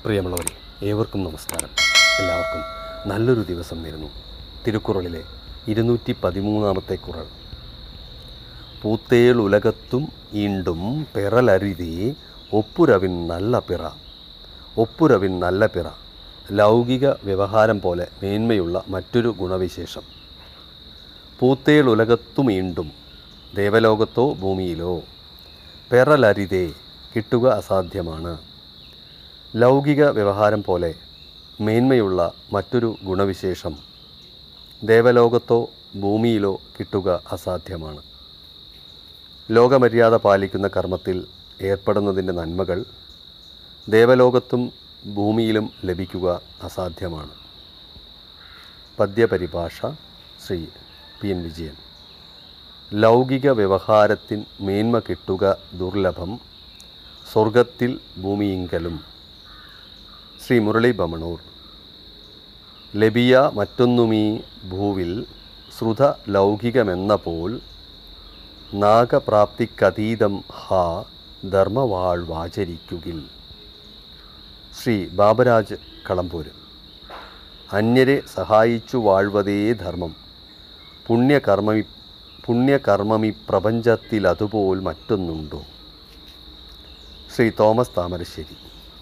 പ്രിയമുള്ളവരെ ഏവർക്കും നമസ്കാരം എല്ലാവർക്കും നല്ലൊരു ദിവസം നേരുന്നു തിരുക്കുറളിലെ ഇരുന്നൂറ്റി പതിമൂന്നാമത്തെ കുറൾ പൂത്തേൾ ഉലകത്തും ഈണ്ടും പെറലരിതേ ഒപ്പുരവിൻ നല്ല പിറ ഒപ്പുരവിൻ നല്ല പിറ ലൗകിക വ്യവഹാരം പോലെ മേന്മയുള്ള മറ്റൊരു ഗുണവിശേഷം പൂത്തേൾ ഉലകത്തും ഈണ്ടും ദേവലോകത്തോ ഭൂമിയിലോ പെറലരിതേ കിട്ടുക അസാധ്യമാണ് ലൗകിക വ്യവഹാരം പോലെ മേന്മയുള്ള മറ്റൊരു ഗുണവിശേഷം ദേവലോകത്തോ ഭൂമിയിലോ കിട്ടുക അസാധ്യമാണ് ലോകമര്യാദ പാലിക്കുന്ന കർമ്മത്തിൽ ഏർപ്പെടുന്നതിൻ്റെ നന്മകൾ ദേവലോകത്തും ഭൂമിയിലും ലഭിക്കുക അസാധ്യമാണ് പദ്യപരിഭാഷ ശ്രീ പി എൻ വിജയൻ ലൗകിക വ്യവഹാരത്തിൻ മേന്മ കിട്ടുക ദുർലഭം സ്വർഗത്തിൽ ഭൂമിയിങ്കലും ശ്രീ മുരളി ബമണൂർ ലബിയ മറ്റൊന്നുമീ ഭൂവിൽ ശ്രുത ലൗകികമെന്ന പോൽ നാഗപ്രാപ്തിക്കതീതം ഹാ ധർമ്മവാഴ്വാചരിക്കുകിൽ ശ്രീ ബാബരാജ് കളമ്പൂര് അന്യരെ സഹായിച്ചു വാഴ്വതേ ധർമ്മം പുണ്യകർമ്മമി പുണ്യകർമ്മമി പ്രപഞ്ചത്തിൽ അതുപോൽ മറ്റൊന്നുണ്ടോ ശ്രീ തോമസ് താമരശ്ശേരി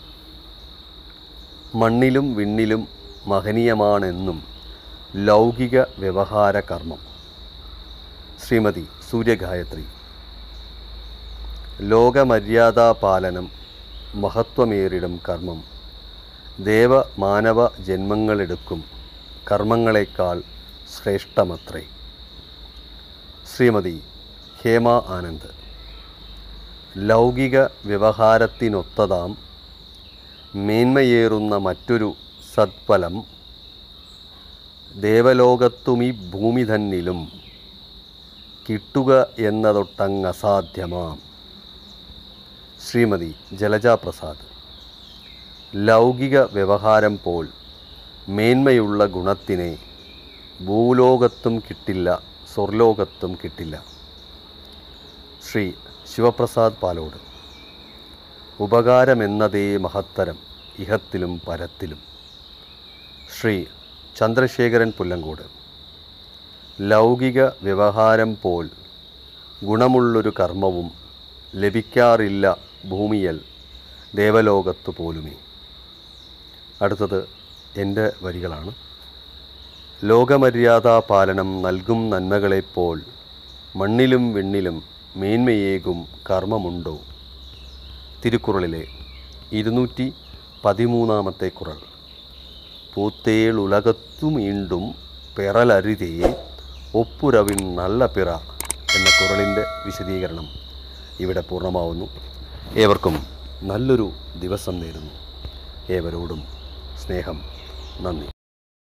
മണ്ണിലും വിണ്ണിലും മഹനീയമാണെന്നും ലൗകിക വ്യവഹാര കർമ്മം ശ്രീമതി സൂര്യഗായത്രി ലോകമര്യാദാ പാലനം മഹത്വമേറിടും കർമ്മം ദേവ മാനവ ജന്മങ്ങളെടുക്കും കർമ്മങ്ങളെക്കാൾ ശ്രേഷ്ഠമത്രേ ശ്രീമതി ഹേമ ആനന്ദ് ലൗകിക വ്യവഹാരത്തിനൊത്തതാം മേന്മയേറുന്ന മറ്റൊരു സത്ഫലം ദേവലോകത്തുമീ ഭൂമി തന്നിലും കിട്ടുക എന്നതൊട്ടങ്ങസാധ്യമാം ശ്രീമതി ജലജാ പ്രസാദ് ലൗകിക വ്യവഹാരം പോൽ മേന്മയുള്ള ഗുണത്തിനെ ഭൂലോകത്തും കിട്ടില്ല സ്വർലോകത്തും കിട്ടില്ല ശ്രീ ശിവപ്രസാദ് പാലോട് ഉപകാരമെന്നതേ മഹത്തരം ഇഹത്തിലും പരത്തിലും ശ്രീ ചന്ദ്രശേഖരൻ പുല്ലങ്കോട് ലൗകിക വ്യവഹാരം പോൽ ഗുണമുള്ളൊരു കർമ്മവും ലഭിക്കാറില്ല ഭൂമിയൽ ദേവലോകത്തു പോലുമേ അടുത്തത് എൻ്റെ വരികളാണ് ലോകമര്യാദാ പാലനം നൽകും നന്മകളെപ്പോൾ മണ്ണിലും വിണ്ണിലും മേന്മയേകും കർമ്മമുണ്ടോ തിരുക്കുറളിലെ ഇരുന്നൂറ്റി പതിമൂന്നാമത്തെ കുറൾ പൂത്തേളുലകത്തു വീണ്ടും പെറലരുതേ ഒപ്പുരവിൻ നല്ല പിറ എന്ന കുറളിൻ്റെ വിശദീകരണം ഇവിടെ പൂർണ്ണമാവുന്നു ഏവർക്കും നല്ലൊരു ദിവസം നേരുന്നു ഏവരോടും സ്നേഹം നന്ദി